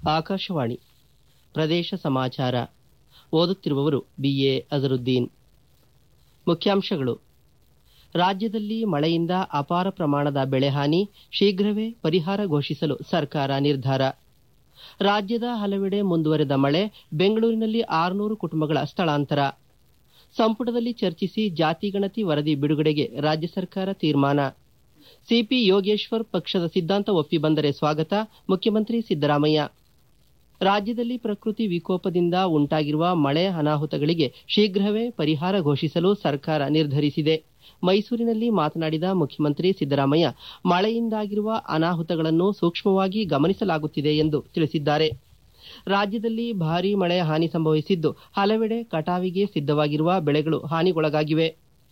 ಆಕಾಶವಾಣಿ ಪ್ರದೇಶ ಸಮಾಚಾರ ಓದುತ್ತಿರುವವರು ಬಿಎ ಅಜರುದ್ದೀನ್ ಮುಖ್ಯಾಂಶಗಳು ರಾಜ್ಯದಲ್ಲಿ ಮಳೆಯಿಂದ ಅಪಾರ ಪ್ರಮಾಣದ ಬೆಳೆಹಾನಿ ಶೀಘ್ರವೇ ಪರಿಹಾರ ಘೋಷಿಸಲು ಸರ್ಕಾರ ನಿರ್ಧಾರ ರಾಜ್ಯದ ಹಲವೆಡೆ ಮುಂದುವರೆದ ಮಳೆ ಬೆಂಗಳೂರಿನಲ್ಲಿ ಆರುನೂರು ಕುಟುಂಬಗಳ ಸ್ಥಳಾಂತರ ಸಂಪುಟದಲ್ಲಿ ಚರ್ಚಿಸಿ ಜಾತಿ ಗಣತಿ ವರದಿ ಬಿಡುಗಡೆಗೆ ರಾಜ್ಯ ಸರ್ಕಾರ ತೀರ್ಮಾನ ಸಿಪಿ ಯೋಗೇಶ್ವರ್ ಪಕ್ಷದ ಸಿದ್ಧಾಂತ ಒಪ್ಪಿ ಬಂದರೆ ಸ್ವಾಗತ ಮುಖ್ಯಮಂತ್ರಿ ಸಿದ್ದರಾಮಯ್ಯ ರಾಜ್ಯದಲ್ಲಿ ಪ್ರಕೃತಿ ವಿಕೋಪದಿಂದ ಉಂಟಾಗಿರುವ ಮಳೆ ಅನಾಹುತಗಳಿಗೆ ಶೀಘ್ರವೇ ಪರಿಹಾರ ಘೋಷಿಸಲು ಸರ್ಕಾರ ನಿರ್ಧರಿಸಿದೆ ಮೈಸೂರಿನಲ್ಲಿ ಮಾತನಾಡಿದ ಮುಖ್ಯಮಂತ್ರಿ ಸಿದ್ದರಾಮಯ್ಯ ಮಳೆಯಿಂದಾಗಿರುವ ಅನಾಹುತಗಳನ್ನು ಸೂಕ್ಷ್ಮವಾಗಿ ಗಮನಿಸಲಾಗುತ್ತಿದೆ ಎಂದು ತಿಳಿಸಿದ್ದಾರೆ ರಾಜ್ಯದಲ್ಲಿ ಭಾರೀ ಮಳೆ ಹಾನಿ ಸಂಭವಿಸಿದ್ದು ಹಲವೆಡೆ ಕಟಾವಿಗೆ ಸಿದ್ದವಾಗಿರುವ ಬೆಳೆಗಳು ಹಾನಿಗೊಳಗಾಗಿವೆ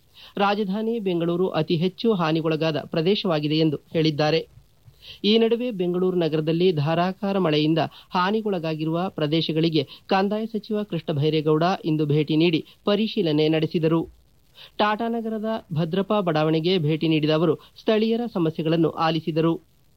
ರಾಜಧಾನಿ ಬೆಂಗಳೂರು ಅತಿ ಹೆಚ್ಚು ಹಾನಿಗೊಳಗಾದ ಪ್ರದೇಶವಾಗಿದೆ ಎಂದು ಹೇಳಿದ್ದಾರೆ ಈ ನಡುವೆ ಬೆಂಗಳೂರು ನಗರದಲ್ಲಿ ಧಾರಾಕಾರ ಮಳೆಯಿಂದ ಹಾನಿಗೊಳಗಾಗಿರುವ ಪ್ರದೇಶಗಳಿಗೆ ಕಂದಾಯ ಸಚಿವ ಕೃಷ್ಣ ಬೈರೇಗೌಡ ಇಂದು ಭೇಟಿ ನೀಡಿ ಪರಿಶೀಲನೆ ನಡೆಸಿದರು ಟಾಟಾನಗರದ ಭದ್ರಪಾ ಬಡಾವಣೆಗೆ ಭೇಟಿ ನೀಡಿದ ಅವರು ಸ್ಥಳೀಯರ ಸಮಸ್ಯೆಗಳನ್ನು ಆಲಿಸಿದರು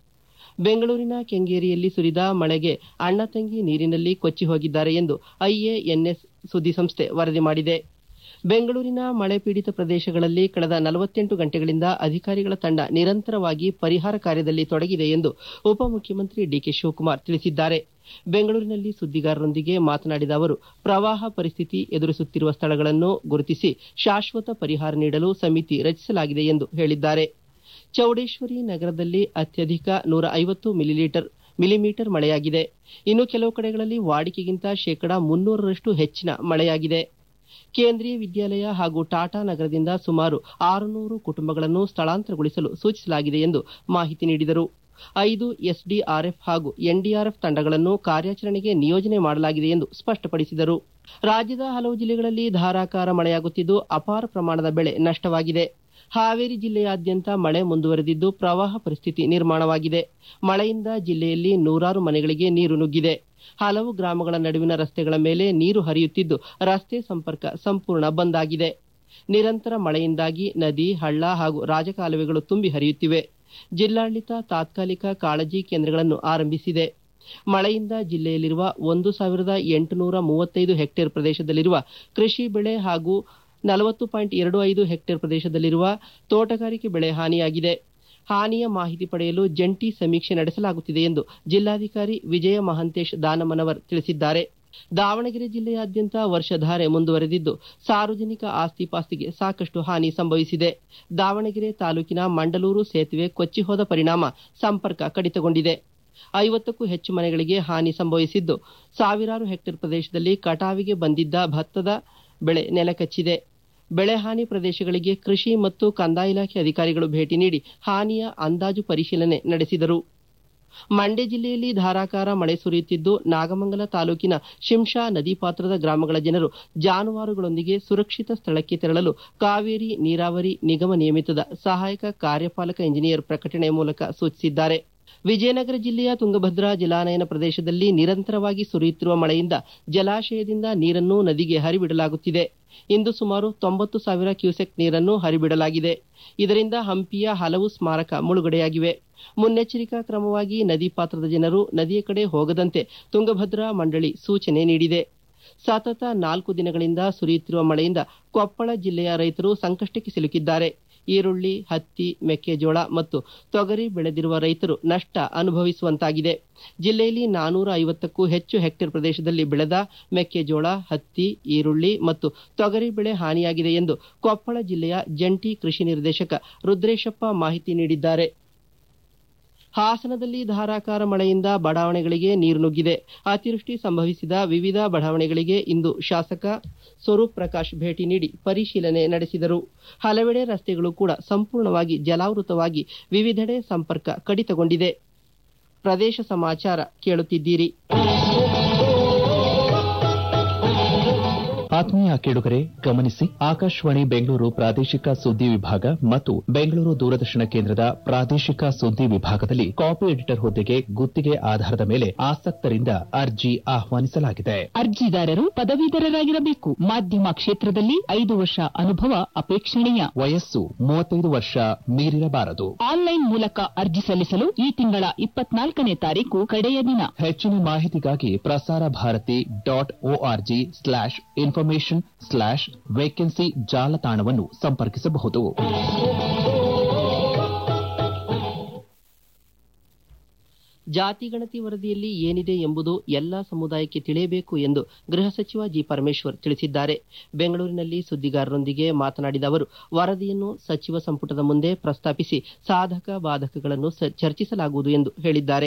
ಬೆಂಗಳೂರಿನ ಕೆಂಗೇರಿಯಲ್ಲಿ ಸುರಿದ ಮಳೆಗೆ ಅಣ್ಣ ತಂಗಿ ನೀರಿನಲ್ಲಿ ಕೊಚ್ಚಿ ಹೋಗಿದ್ದಾರೆ ಎಂದು ಐಎಎನ್ಎಸ್ ಸುದ್ದಿಸಂಸ್ಥೆ ವರದಿ ಮಾಡಿದೆ ಬೆಂಗಳೂರಿನ ಮಳೆ ಪೀಡಿತ ಪ್ರದೇಶಗಳಲ್ಲಿ ಕಳೆದ ನಲವತ್ತೆಂಟು ಗಂಟೆಗಳಿಂದ ಅಧಿಕಾರಿಗಳ ತಂಡ ನಿರಂತರವಾಗಿ ಪರಿಹಾರ ಕಾರ್ಯದಲ್ಲಿ ತೊಡಗಿದೆ ಎಂದು ಉಪಮುಖ್ಯಮಂತ್ರಿ ಡಿಕೆ ಶಿವಕುಮಾರ್ ತಿಳಿಸಿದ್ದಾರೆ ಬೆಂಗಳೂರಿನಲ್ಲಿ ಸುದ್ದಿಗಾರರೊಂದಿಗೆ ಮಾತನಾಡಿದ ಅವರು ಪ್ರವಾಹ ಪರಿಸ್ಥಿತಿ ಎದುರಿಸುತ್ತಿರುವ ಸ್ಥಳಗಳನ್ನು ಗುರುತಿಸಿ ಶಾಶ್ವತ ಪರಿಹಾರ ನೀಡಲು ಸಮಿತಿ ರಚಿಸಲಾಗಿದೆ ಎಂದು ಹೇಳಿದ್ದಾರೆ ಚೌಡೇಶ್ವರಿ ನಗರದಲ್ಲಿ ಅತ್ಯಧಿಕ ನೂರ ಐವತ್ತು ಮಿಲಿಲೀಟರ್ ಮಿಲಿಮೀಟರ್ ಮಳೆಯಾಗಿದೆ ಇನ್ನು ಕೆಲವು ಕಡೆಗಳಲ್ಲಿ ವಾಡಿಕೆಗಿಂತ ಶೇಕಡಾ ಮುನ್ನೂರರಷ್ಟು ಹೆಚ್ಚಿನ ಮಳೆಯಾಗಿದೆ ಕೇಂದ್ರೀಯ ವಿದ್ಯಾಲಯ ಹಾಗೂ ಟಾಟಾ ನಗರದಿಂದ ಸುಮಾರು ಆರುನೂರು ಕುಟುಂಬಗಳನ್ನು ಸ್ಥಳಾಂತರಗೊಳಿಸಲು ಸೂಚಿಸಲಾಗಿದೆ ಎಂದು ಮಾಹಿತಿ ನೀಡಿದರು ಐದು ಎಸ್ಡಿಆರ್ಎಫ್ ಹಾಗೂ ಎನ್ಡಿಆರ್ಎಫ್ ತಂಡಗಳನ್ನು ಕಾರ್ಯಾಚರಣೆಗೆ ನಿಯೋಜನೆ ಮಾಡಲಾಗಿದೆ ಎಂದು ಸ್ಪಷ್ಟಪಡಿಸಿದರು ರಾಜ್ಯದ ಹಲವು ಜಿಲ್ಲೆಗಳಲ್ಲಿ ಧಾರಾಕಾರ ಮಳೆಯಾಗುತ್ತಿದ್ದು ಅಪಾರ ಪ್ರಮಾಣದ ಬೆಳೆ ನಷ್ಟವಾಗಿದೆ ಹಾವೇರಿ ಜಿಲ್ಲೆಯಾದ್ಯಂತ ಮಳೆ ಮುಂದುವರೆದಿದ್ದು ಪ್ರವಾಹ ಪರಿಸ್ಥಿತಿ ನಿರ್ಮಾಣವಾಗಿದೆ ಮಳೆಯಿಂದ ಜಿಲ್ಲೆಯಲ್ಲಿ ನೂರಾರು ಮನೆಗಳಿಗೆ ನೀರು ನುಗ್ಗಿದೆ ಹಲವು ಗ್ರಾಮಗಳ ನಡುವಿನ ರಸ್ತೆಗಳ ಮೇಲೆ ನೀರು ಹರಿಯುತ್ತಿದ್ದು ರಸ್ತೆ ಸಂಪರ್ಕ ಸಂಪೂರ್ಣ ಬಂದ್ ಆಗಿದೆ ನಿರಂತರ ಮಳೆಯಿಂದಾಗಿ ನದಿ ಹಳ್ಳ ಹಾಗೂ ರಾಜಕಾಲುವೆಗಳು ತುಂಬಿ ಹರಿಯುತ್ತಿವೆ ಜಿಲ್ಲಾಡಳಿತ ತಾತ್ಕಾಲಿಕ ಕಾಳಜಿ ಕೇಂದ್ರಗಳನ್ನು ಆರಂಭಿಸಿದೆ ಮಳೆಯಿಂದ ಜಿಲ್ಲೆಯಲ್ಲಿರುವ ಒಂದು ಸಾವಿರದ ಎಂಟುನೂರ ಮೂವತ್ತೈದು ಹೆಕ್ಟೇರ್ ಪ್ರದೇಶದಲ್ಲಿರುವ ಕೃಷಿ ಬೆಳೆ ಹಾಗೂ ನಲವತ್ತು ಪಾಯಿಂಟ್ ಎರಡು ಐದು ಹೆಕ್ಟೇರ್ ಪ್ರದೇಶದಲ್ಲಿರುವ ತೋಟಗಾರಿಕೆ ಬೆಳೆ ಹಾನಿಯಾಗಿದೆ ಹಾನಿಯ ಮಾಹಿತಿ ಪಡೆಯಲು ಜಂಟಿ ಸಮೀಕ್ಷೆ ನಡೆಸಲಾಗುತ್ತಿದೆ ಎಂದು ಜಿಲ್ಲಾಧಿಕಾರಿ ವಿಜಯ ಮಹಾಂತೇಶ್ ದಾನಮನವರ್ ತಿಳಿಸಿದ್ದಾರೆ ದಾವಣಗೆರೆ ಜಿಲ್ಲೆಯಾದ್ಯಂತ ವರ್ಷಧಾರೆ ಮುಂದುವರೆದಿದ್ದು ಸಾರ್ವಜನಿಕ ಆಸ್ತಿ ಪಾಸ್ತಿಗೆ ಸಾಕಷ್ಟು ಹಾನಿ ಸಂಭವಿಸಿದೆ ದಾವಣಗೆರೆ ತಾಲೂಕಿನ ಮಂಡಲೂರು ಸೇತುವೆ ಕೊಚ್ಚಿಹೋದ ಪರಿಣಾಮ ಸಂಪರ್ಕ ಕಡಿತಗೊಂಡಿದೆ ಐವತ್ತಕ್ಕೂ ಹೆಚ್ಚು ಮನೆಗಳಿಗೆ ಹಾನಿ ಸಂಭವಿಸಿದ್ದು ಸಾವಿರಾರು ಹೆಕ್ಟೇರ್ ಪ್ರದೇಶದಲ್ಲಿ ಕಟಾವಿಗೆ ಬಂದಿದ್ದ ಭತ್ತದ ಬೆಳೆ ನೆಲಕಚ್ಚಿದೆ ಬೆಳೆ ಹಾನಿ ಪ್ರದೇಶಗಳಿಗೆ ಕೃಷಿ ಮತ್ತು ಕಂದಾಯ ಇಲಾಖೆ ಅಧಿಕಾರಿಗಳು ಭೇಟಿ ನೀಡಿ ಹಾನಿಯ ಅಂದಾಜು ಪರಿಶೀಲನೆ ನಡೆಸಿದರು ಮಂಡ್ಯ ಜಿಲ್ಲೆಯಲ್ಲಿ ಧಾರಾಕಾರ ಮಳೆ ಸುರಿಯುತ್ತಿದ್ದು ನಾಗಮಂಗಲ ತಾಲೂಕಿನ ಶಿಂಷಾ ನದಿ ಪಾತ್ರದ ಗ್ರಾಮಗಳ ಜನರು ಜಾನುವಾರುಗಳೊಂದಿಗೆ ಸುರಕ್ಷಿತ ಸ್ಥಳಕ್ಕೆ ತೆರಳಲು ಕಾವೇರಿ ನೀರಾವರಿ ನಿಗಮ ನಿಯಮಿತದ ಸಹಾಯಕ ಕಾರ್ಯಪಾಲಕ ಇಂಜಿನಿಯರ್ ಪ್ರಕಟಣೆ ಮೂಲಕ ಸೂಚಿಸಿದ್ದಾರೆ ವಿಜಯನಗರ ಜಿಲ್ಲೆಯ ತುಂಗಭದ್ರಾ ಜಲಾನಯನ ಪ್ರದೇಶದಲ್ಲಿ ನಿರಂತರವಾಗಿ ಸುರಿಯುತ್ತಿರುವ ಮಳೆಯಿಂದ ಜಲಾಶಯದಿಂದ ನೀರನ್ನು ನದಿಗೆ ಹರಿಬಿಡಲಾಗುತ್ತಿದೆ ಇಂದು ಸುಮಾರು ತೊಂಬತ್ತು ಸಾವಿರ ಕ್ಯೂಸೆಕ್ ನೀರನ್ನು ಹರಿಬಿಡಲಾಗಿದೆ ಇದರಿಂದ ಹಂಪಿಯ ಹಲವು ಸ್ಮಾರಕ ಮುಳುಗಡೆಯಾಗಿವೆ ಮುನ್ನೆಚ್ಚರಿಕಾ ಕ್ರಮವಾಗಿ ನದಿ ಪಾತ್ರದ ಜನರು ನದಿಯ ಕಡೆ ಹೋಗದಂತೆ ತುಂಗಭದ್ರಾ ಮಂಡಳಿ ಸೂಚನೆ ನೀಡಿದೆ ಸತತ ನಾಲ್ಕು ದಿನಗಳಿಂದ ಸುರಿಯುತ್ತಿರುವ ಮಳೆಯಿಂದ ಕೊಪ್ಪಳ ಜಿಲ್ಲೆಯ ರೈತರು ಸಂಕಷ್ಟಕ್ಕೆ ಸಿಲುಕಿದ್ದಾರೆ ಈರುಳ್ಳಿ ಹತ್ತಿ ಮೆಕ್ಕೆಜೋಳ ಮತ್ತು ತೊಗರಿ ಬೆಳೆದಿರುವ ರೈತರು ನಷ್ಟ ಅನುಭವಿಸುವಂತಾಗಿದೆ ಜಿಲ್ಲೆಯಲ್ಲಿ ನಾನೂರ ಐವತ್ತಕ್ಕೂ ಹೆಚ್ಚು ಹೆಕ್ಟೇರ್ ಪ್ರದೇಶದಲ್ಲಿ ಬೆಳೆದ ಮೆಕ್ಕೆಜೋಳ ಹತ್ತಿ ಈರುಳ್ಳಿ ಮತ್ತು ತೊಗರಿ ಬೆಳೆ ಹಾನಿಯಾಗಿದೆ ಎಂದು ಕೊಪ್ಪಳ ಜಿಲ್ಲೆಯ ಜಂಟಿ ಕೃಷಿ ನಿರ್ದೇಶಕ ರುದ್ರೇಶಪ್ಪ ಮಾಹಿತಿ ನೀಡಿದ್ದಾರೆ ಹಾಸನದಲ್ಲಿ ಧಾರಾಕಾರ ಮಳೆಯಿಂದ ಬಡಾವಣೆಗಳಿಗೆ ನೀರು ನುಗ್ಗಿದೆ ಅತಿವೃಷ್ಟಿ ಸಂಭವಿಸಿದ ವಿವಿಧ ಬಡಾವಣೆಗಳಿಗೆ ಇಂದು ಶಾಸಕ ಸ್ವರೂಪ್ ಪ್ರಕಾಶ್ ಭೇಟಿ ನೀಡಿ ಪರಿಶೀಲನೆ ನಡೆಸಿದರು ಹಲವೆಡೆ ರಸ್ತೆಗಳು ಕೂಡ ಸಂಪೂರ್ಣವಾಗಿ ಜಲಾವೃತವಾಗಿ ವಿವಿಧೆಡೆ ಸಂಪರ್ಕ ಕಡಿತಗೊಂಡಿದೆ ಪ್ರದೇಶ ಸಮಾಚಾರ ಕೇಳುತ್ತಿದ್ದೀರಿ ಆತ್ಮೀಯ ಕೇಳುಗರೆ ಗಮನಿಸಿ ಆಕಾಶವಾಣಿ ಬೆಂಗಳೂರು ಪ್ರಾದೇಶಿಕ ಸುದ್ದಿ ವಿಭಾಗ ಮತ್ತು ಬೆಂಗಳೂರು ದೂರದರ್ಶನ ಕೇಂದ್ರದ ಪ್ರಾದೇಶಿಕ ಸುದ್ದಿ ವಿಭಾಗದಲ್ಲಿ ಕಾಪಿ ಎಡಿಟರ್ ಹುದ್ದೆಗೆ ಗುತ್ತಿಗೆ ಆಧಾರದ ಮೇಲೆ ಆಸಕ್ತರಿಂದ ಅರ್ಜಿ ಆಹ್ವಾನಿಸಲಾಗಿದೆ ಅರ್ಜಿದಾರರು ಪದವೀಧರರಾಗಿರಬೇಕು ಮಾಧ್ಯಮ ಕ್ಷೇತ್ರದಲ್ಲಿ ಐದು ವರ್ಷ ಅನುಭವ ಅಪೇಕ್ಷಣೀಯ ವಯಸ್ಸು ಮೂವತ್ತೈದು ವರ್ಷ ಮೀರಿರಬಾರದು ಆನ್ಲೈನ್ ಮೂಲಕ ಅರ್ಜಿ ಸಲ್ಲಿಸಲು ಈ ತಿಂಗಳ ಇಪ್ಪತ್ನಾಲ್ಕನೇ ತಾರೀಕು ಕಡೆಯ ದಿನ ಹೆಚ್ಚಿನ ಮಾಹಿತಿಗಾಗಿ Prasar Bharati dot O R G slash information slash vacancy ಜಾಲತಾಣವನ್ನು ಸಂಪರ್ಕಿಸಬಹುದು ಜಾತಿ ಗಣತಿ ವರದಿಯಲ್ಲಿ ಏನಿದೆ ಎಂಬುದು ಎಲ್ಲಾ ಸಮುದಾಯಕ್ಕೆ ತಿಳಿಯಬೇಕು ಎಂದು ಗೃಹ ಸಚಿವ ಜಿ ಪರಮೇಶ್ವರ್ ತಿಳಿಸಿದ್ದಾರೆ ಬೆಂಗಳೂರಿನಲ್ಲಿ ಸುದ್ದಿಗಾರರೊಂದಿಗೆ ಮಾತನಾಡಿದ ಅವರು ವರದಿಯನ್ನು ಸಚಿವ ಸಂಪುಟದ ಮುಂದೆ ಪ್ರಸ್ತಾಪಿಸಿ ಸಾಧಕ ಬಾಧಕಗಳನ್ನು ಸ- ಚರ್ಚಿಸಲಾಗುವುದು ಎಂದು ಹೇಳಿದ್ದಾರೆ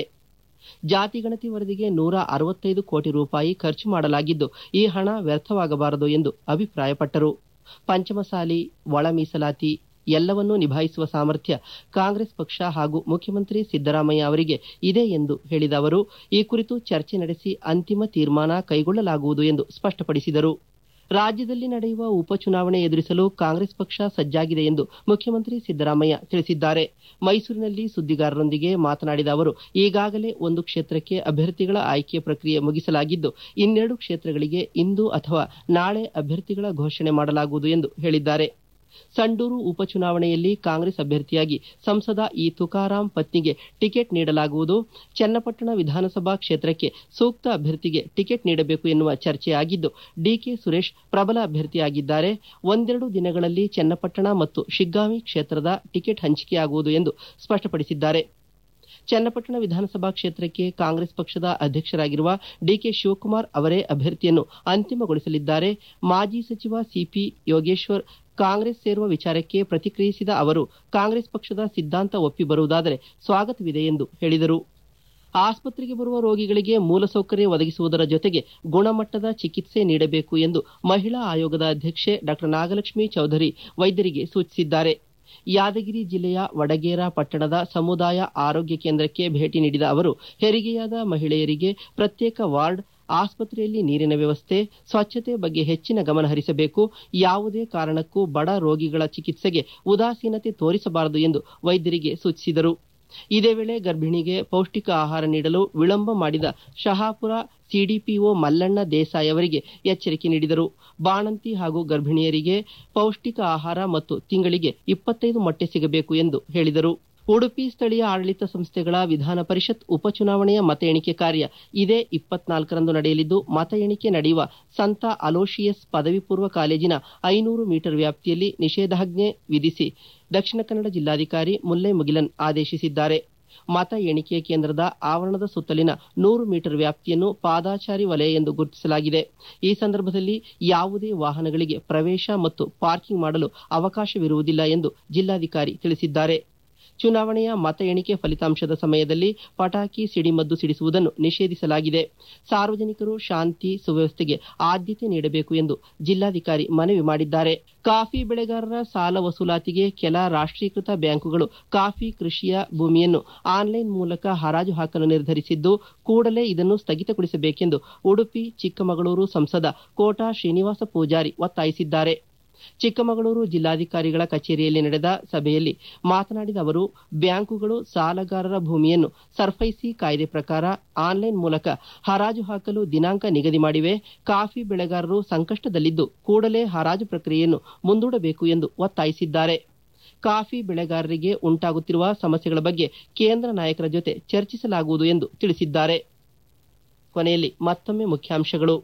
ಜಾತಿ ಗಣತಿ ವರದಿಗೆ ನೂರ ಅರವತ್ತೈದು ಕೋಟಿ ರೂಪಾಯಿ ಖರ್ಚು ಮಾಡಲಾಗಿದ್ದು ಈ ಹಣ ವ್ಯರ್ಥವಾಗಬಾರದು ಎಂದು ಅಭಿಪ್ರಾಯಪಟ್ಟರು ಪಂಚಮಸಾಲಿ ಒಳ ಮೀಸಲಾತಿ ಎಲ್ಲವನ್ನೂ ನಿಭಾಯಿಸುವ ಸಾಮರ್ಥ್ಯ ಕಾಂಗ್ರೆಸ್ ಪಕ್ಷ ಹಾಗೂ ಮುಖ್ಯಮಂತ್ರಿ ಸಿದ್ದರಾಮಯ್ಯ ಅವರಿಗೆ ಇದೆ ಎಂದು ಹೇಳಿದ ಅವರು ಈ ಕುರಿತು ಚರ್ಚೆ ನಡೆಸಿ ಅಂತಿಮ ತೀರ್ಮಾನ ಕೈಗೊಳ್ಳಲಾಗುವುದು ಎಂದು ಸ್ಪಷ್ಟಪಡಿಸಿದರು ರಾಜ್ಯದಲ್ಲಿ ನಡೆಯುವ ಉಪಚುನಾವಣೆ ಎದುರಿಸಲು ಕಾಂಗ್ರೆಸ್ ಪಕ್ಷ ಸಜ್ಜಾಗಿದೆ ಎಂದು ಮುಖ್ಯಮಂತ್ರಿ ಸಿದ್ದರಾಮಯ್ಯ ತಿಳಿಸಿದ್ದಾರೆ ಮೈಸೂರಿನಲ್ಲಿ ಸುದ್ದಿಗಾರರೊಂದಿಗೆ ಮಾತನಾಡಿದ ಅವರು ಈಗಾಗಲೇ ಒಂದು ಕ್ಷೇತ್ರಕ್ಕೆ ಅಭ್ಯರ್ಥಿಗಳ ಆಯ್ಕೆ ಪ್ರಕ್ರಿಯೆ ಮುಗಿಸಲಾಗಿದ್ದು ಇನ್ನೆರಡು ಕ್ಷೇತ್ರಗಳಿಗೆ ಇಂದು ಅಥವಾ ನಾಳೆ ಅಭ್ಯರ್ಥಿಗಳ ಘೋಷಣೆ ಮಾಡಲಾಗುವುದು ಎಂದು ಹೇಳಿದ್ದಾರೆ ಸಂಡೂರು ಉಪಚುನಾವಣೆಯಲ್ಲಿ ಕಾಂಗ್ರೆಸ್ ಅಭ್ಯರ್ಥಿಯಾಗಿ ಸಂಸದ ಇ ತುಕಾರಾಂ ಪತ್ನಿಗೆ ಟಿಕೆಟ್ ನೀಡಲಾಗುವುದು ಚನ್ನಪಟ್ಟಣ ವಿಧಾನಸಭಾ ಕ್ಷೇತ್ರಕ್ಕೆ ಸೂಕ್ತ ಅಭ್ಯರ್ಥಿಗೆ ಟಿಕೆಟ್ ನೀಡಬೇಕು ಎನ್ನುವ ಚರ್ಚೆಯಾಗಿದ್ದು ಡಿಕೆ ಸುರೇಶ್ ಪ್ರಬಲ ಅಭ್ಯರ್ಥಿಯಾಗಿದ್ದಾರೆ ಒಂದೆರಡು ದಿನಗಳಲ್ಲಿ ಚನ್ನಪಟ್ಟಣ ಮತ್ತು ಶಿಗ್ಗಾಂವಿ ಕ್ಷೇತ್ರದ ಟಿಕೆಟ್ ಹಂಚಿಕೆಯಾಗುವುದು ಎಂದು ಸ್ಪಷ್ಟಪಡಿಸಿದ್ದಾರೆ ಚನ್ನಪಟ್ಟಣ ವಿಧಾನಸಭಾ ಕ್ಷೇತ್ರಕ್ಕೆ ಕಾಂಗ್ರೆಸ್ ಪಕ್ಷದ ಅಧ್ಯಕ್ಷರಾಗಿರುವ ಡಿಕೆ ಶಿವಕುಮಾರ್ ಅವರೇ ಅಭ್ಯರ್ಥಿಯನ್ನು ಅಂತಿಮಗೊಳಿಸಲಿದ್ದಾರೆ ಮಾಜಿ ಸಚಿವ ಸಿಪಿ ಯೋಗೇಶ್ವರ್ ಕಾಂಗ್ರೆಸ್ ಸೇರುವ ವಿಚಾರಕ್ಕೆ ಪ್ರತಿಕ್ರಿಯಿಸಿದ ಅವರು ಕಾಂಗ್ರೆಸ್ ಪಕ್ಷದ ಸಿದ್ಧಾಂತ ಒಪ್ಪಿ ಬರುವುದಾದರೆ ಸ್ವಾಗತವಿದೆ ಎಂದು ಹೇಳಿದರು ಆಸ್ಪತ್ರೆಗೆ ಬರುವ ರೋಗಿಗಳಿಗೆ ಮೂಲಸೌಕರ್ಯ ಒದಗಿಸುವುದರ ಜೊತೆಗೆ ಗುಣಮಟ್ಟದ ಚಿಕಿತ್ಸೆ ನೀಡಬೇಕು ಎಂದು ಮಹಿಳಾ ಆಯೋಗದ ಅಧ್ಯಕ್ಷೆ ಡಾ ನಾಗಲಕ್ಷ್ಮಿ ಚೌಧರಿ ವೈದ್ಯರಿಗೆ ಸೂಚಿಸಿದ್ದಾರೆ ಯಾದಗಿರಿ ಜಿಲ್ಲೆಯ ವಡಗೇರ ಪಟ್ಟಣದ ಸಮುದಾಯ ಆರೋಗ್ಯ ಕೇಂದ್ರಕ್ಕೆ ಭೇಟಿ ನೀಡಿದ ಅವರು ಹೆರಿಗೆಯಾದ ಮಹಿಳೆಯರಿಗೆ ಪ್ರತ್ಯೇಕ ವಾರ್ಡ್ ಆಸ್ಪತ್ರೆಯಲ್ಲಿ ನೀರಿನ ವ್ಯವಸ್ಥೆ ಸ್ವಚ್ಛತೆ ಬಗ್ಗೆ ಹೆಚ್ಚಿನ ಗಮನ ಹರಿಸಬೇಕು ಯಾವುದೇ ಕಾರಣಕ್ಕೂ ಬಡ ರೋಗಿಗಳ ಚಿಕಿತ್ಸೆಗೆ ಉದಾಸೀನತೆ ತೋರಿಸಬಾರದು ಎಂದು ವೈದ್ಯರಿಗೆ ಸೂಚಿಸಿದರು ಇದೇ ವೇಳೆ ಗರ್ಭಿಣಿಗೆ ಪೌಷ್ಟಿಕ ಆಹಾರ ನೀಡಲು ವಿಳಂಬ ಮಾಡಿದ ಶಹಾಪುರ ಸಿಡಿಪಿಒ ಮಲ್ಲಣ್ಣ ದೇಸಾಯಿ ಅವರಿಗೆ ಎಚ್ಚರಿಕೆ ನೀಡಿದರು ಬಾಣಂತಿ ಹಾಗೂ ಗರ್ಭಿಣಿಯರಿಗೆ ಪೌಷ್ಟಿಕ ಆಹಾರ ಮತ್ತು ತಿಂಗಳಿಗೆ ಇಪ್ಪತ್ತೈದು ಮೊಟ್ಟೆ ಸಿಗಬೇಕು ಎಂದು ಹೇಳಿದರು ಉಡುಪಿ ಸ್ಥಳೀಯ ಆಡಳಿತ ಸಂಸ್ಥೆಗಳ ವಿಧಾನ ಪರಿಷತ್ ಉಪಚುನಾವಣೆಯ ಮತ ಎಣಿಕೆ ಕಾರ್ಯ ಇದೇ ಇಪ್ಪತ್ನಾಲ್ಕರಂದು ನಡೆಯಲಿದ್ದು ಮತ ಎಣಿಕೆ ನಡೆಯುವ ಸಂತ ಅಲೋಶಿಯಸ್ ಪದವಿ ಪೂರ್ವ ಕಾಲೇಜಿನ ಐನೂರು ಮೀಟರ್ ವ್ಯಾಪ್ತಿಯಲ್ಲಿ ನಿಷೇಧಾಜ್ಞೆ ವಿಧಿಸಿ ದಕ್ಷಿಣ ಕನ್ನಡ ಜಿಲ್ಲಾಧಿಕಾರಿ ಮುಲ್ಲೈ ಮುಗಿಲನ್ ಆದೇಶಿಸಿದ್ದಾರೆ ಮತ ಎಣಿಕೆ ಕೇಂದ್ರದ ಆವರಣದ ಸುತ್ತಲಿನ ನೂರು ಮೀಟರ್ ವ್ಯಾಪ್ತಿಯನ್ನು ಪಾದಾಚಾರಿ ವಲಯ ಎಂದು ಗುರುತಿಸಲಾಗಿದೆ ಈ ಸಂದರ್ಭದಲ್ಲಿ ಯಾವುದೇ ವಾಹನಗಳಿಗೆ ಪ್ರವೇಶ ಮತ್ತು ಪಾರ್ಕಿಂಗ್ ಮಾಡಲು ಅವಕಾಶವಿರುವುದಿಲ್ಲ ಎಂದು ಜಿಲ್ಲಾಧಿಕಾರಿ ತಿಳಿಸಿದ್ದಾರೆ ಚುನಾವಣೆಯ ಮತ ಎಣಿಕೆ ಫಲಿತಾಂಶದ ಸಮಯದಲ್ಲಿ ಪಟಾಕಿ ಸಿಡಿಮದ್ದು ಸಿಡಿಸುವುದನ್ನು ನಿಷೇಧಿಸಲಾಗಿದೆ ಸಾರ್ವಜನಿಕರು ಶಾಂತಿ ಸುವ್ಯವಸ್ಥೆಗೆ ಆದ್ಯತೆ ನೀಡಬೇಕು ಎಂದು ಜಿಲ್ಲಾಧಿಕಾರಿ ಮನವಿ ಮಾಡಿದ್ದಾರೆ ಕಾಫಿ ಬೆಳೆಗಾರರ ಸಾಲ ವಸೂಲಾತಿಗೆ ಕೆಲ ರಾಷ್ಟ್ರೀಕೃತ ಬ್ಯಾಂಕುಗಳು ಕಾಫಿ ಕೃಷಿಯ ಭೂಮಿಯನ್ನು ಆನ್ಲೈನ್ ಮೂಲಕ ಹರಾಜು ಹಾಕಲು ನಿರ್ಧರಿಸಿದ್ದು ಕೂಡಲೇ ಇದನ್ನು ಸ್ಥಗಿತಗೊಳಿಸಬೇಕೆಂದು ಉಡುಪಿ ಚಿಕ್ಕಮಗಳೂರು ಸಂಸದ ಕೋಟಾ ಶ್ರೀನಿವಾಸ ಪೂಜಾರಿ ಒತ್ತಾಯಿಸಿದ್ದಾರೆ ಚಿಕ್ಕಮಗಳೂರು ಜಿಲ್ಲಾಧಿಕಾರಿಗಳ ಕಚೇರಿಯಲ್ಲಿ ನಡೆದ ಸಭೆಯಲ್ಲಿ ಮಾತನಾಡಿದ ಅವರು ಬ್ಯಾಂಕುಗಳು ಸಾಲಗಾರರ ಭೂಮಿಯನ್ನು ಸರ್ಫೈಸಿ ಕಾಯ್ದೆ ಪ್ರಕಾರ ಆನ್ಲೈನ್ ಮೂಲಕ ಹರಾಜು ಹಾಕಲು ದಿನಾಂಕ ನಿಗದಿ ಮಾಡಿವೆ ಕಾಫಿ ಬೆಳೆಗಾರರು ಸಂಕಷ್ಟದಲ್ಲಿದ್ದು ಕೂಡಲೇ ಹರಾಜು ಪ್ರಕ್ರಿಯೆಯನ್ನು ಮುಂದೂಡಬೇಕು ಎಂದು ಒತ್ತಾಯಿಸಿದ್ದಾರೆ ಕಾಫಿ ಬೆಳೆಗಾರರಿಗೆ ಉಂಟಾಗುತ್ತಿರುವ ಸಮಸ್ಯೆಗಳ ಬಗ್ಗೆ ಕೇಂದ್ರ ನಾಯಕರ ಜೊತೆ ಚರ್ಚಿಸಲಾಗುವುದು ಎಂದು ತಿಳಿಸಿದ್ದಾರೆ ಕೊನೆಯಲ್ಲಿ ಮತ್ತೊಮ್ಮೆ ಮುಖ್ಯಾಂಶಗಳು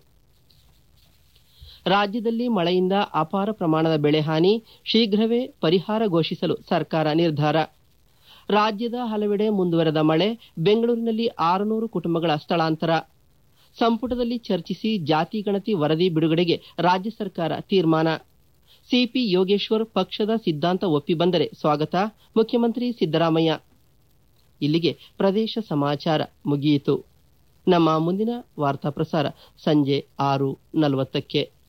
ರಾಜ್ಯದಲ್ಲಿ ಮಳೆಯಿಂದ ಅಪಾರ ಪ್ರಮಾಣದ ಬೆಳೆ ಹಾನಿ ಶೀಘ್ರವೇ ಪರಿಹಾರ ಘೋಷಿಸಲು ಸರ್ಕಾರ ನಿರ್ಧಾರ ರಾಜ್ಯದ ಹಲವೆಡೆ ಮುಂದುವರೆದ ಮಳೆ ಬೆಂಗಳೂರಿನಲ್ಲಿ ಆರುನೂರು ಕುಟುಂಬಗಳ ಸ್ಥಳಾಂತರ ಸಂಪುಟದಲ್ಲಿ ಚರ್ಚಿಸಿ ಜಾತಿ ಗಣತಿ ವರದಿ ಬಿಡುಗಡೆಗೆ ರಾಜ್ಯ ಸರ್ಕಾರ ತೀರ್ಮಾನ ಸಿಪಿ ಯೋಗೇಶ್ವರ್ ಪಕ್ಷದ ಸಿದ್ಧಾಂತ ಒಪ್ಪಿ ಬಂದರೆ ಸ್ವಾಗತ ಮುಖ್ಯಮಂತ್ರಿ ಸಿದ್ದರಾಮಯ್ಯ ಇಲ್ಲಿಗೆ ಪ್ರದೇಶ ಸಮಾಚಾರ ಮುಗಿಯಿತು ನಮ್ಮ ಮುಂದಿನ ವಾರ್ತಾ ಪ್ರಸಾರ ಸಂಜೆ ಆರು ನಲವತ್ತಕ್ಕೆ